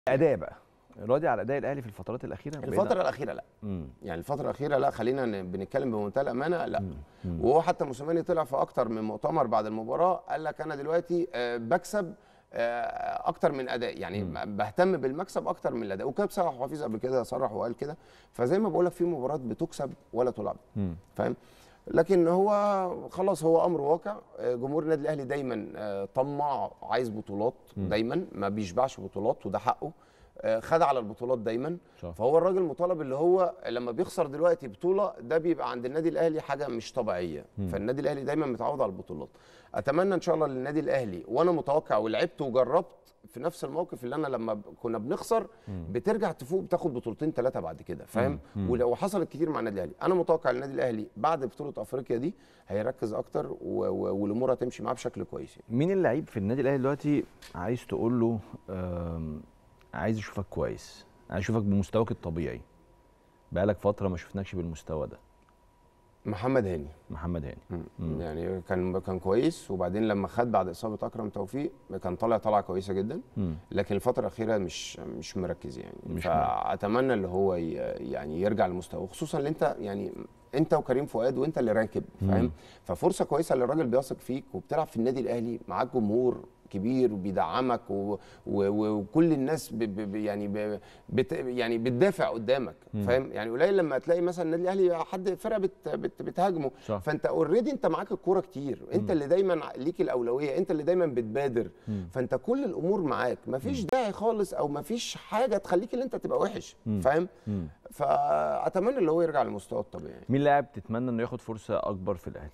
اداء بقى راضي على اداء الاهلي في الفترات الاخيره الفتره الاخيره لا مم. يعني الفتره الاخيره لا خلينا ن- بنتكلم بمنتهى الامانه لا وهو حتى موسيماني طلع في اكتر من مؤتمر بعد المباراه قال لك انا دلوقتي آه، بكسب آه، اكتر من اداء يعني بهتم بالمكسب اكتر من الاداء وكان صلاح حفيظ قبل كده صرح وقال كده فزي ما بقول لك في مباريات بتكسب ولا تلعب مم. فاهم لكن هو خلاص هو امر واقع آه، جمهور النادي الاهلي دايما آه، طماع عايز بطولات دايما ما بيشبعش بطولات وده حقه آه، خد على البطولات دايما صح. فهو الراجل مطالب اللي هو لما بيخسر دلوقتي بطوله ده بيبقى عند النادي الاهلي حاجه مش طبيعيه فالنادي الاهلي دايما متعود على البطولات اتمنى ان شاء الله للنادي الاهلي وانا متوقع ولعبت وجربت في نفس الموقف اللي انا لما ب- كنا بنخسر بترجع تفوق بتاخد بطولتين ثلاثه بعد كده فاهم ولو حصلت كتير مع النادي الاهلي انا متوقع النادي الاهلي بعد بطوله افريقيا دي هيركز اكتر و- و- والامور هتمشي معاه بشكل كويس يعني. مين اللعيب في النادي الاهلي دلوقتي عايز تقول له آم، عايز اشوفك كويس عايز اشوفك بمستواك الطبيعي بقالك فتره ما شفناكش بالمستوى ده محمد هاني محمد هاني مم. يعني كان كان كويس وبعدين لما خد بعد اصابه اكرم توفيق كان طالع طلعه كويسه جدا مم. لكن الفتره الاخيره مش مش مركز يعني مش فاتمنى اللي هو ي- يعني يرجع لمستواه خصوصا اللي انت يعني انت وكريم فؤاد وانت اللي راكب فاهم ففرصه كويسه اللي الراجل بيثق فيك وبتلعب في النادي الاهلي معاك جمهور كبير وبيدعمك و... و... و... وكل الناس ب... ب... ب- يعني ب... بت... يعني بتدافع قدامك فاهم يعني قليل لما تلاقي مثلا النادي الاهلي حد فرقه بت... بت... بتهاجمه صح. فانت اوريدي انت معاك الكوره كتير انت اللي دايما ليك الاولويه انت اللي دايما بتبادر فانت كل الامور معاك مفيش داعي خالص او مفيش حاجه تخليك ان انت تبقى وحش فاهم مم. فاتمنى اللي هو يرجع لمستواه الطبيعي مين لاعب تتمنى انه ياخد فرصه اكبر في الاهلي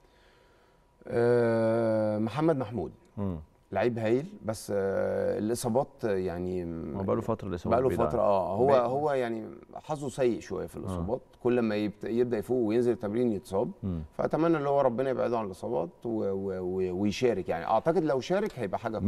أه محمد محمود مم. لعيب هايل بس أه الاصابات يعني هو بقاله فتره الاصابه بقاله بعيدة فتره عنه. اه هو بعيد. هو يعني حظه سيء شويه في الاصابات كل ما يبت- يبدا يفوق وينزل التمرين يتصاب مم. فاتمنى اللي هو ربنا يبعده عن الاصابات و- و- و- ويشارك يعني اعتقد لو شارك هيبقى حاجه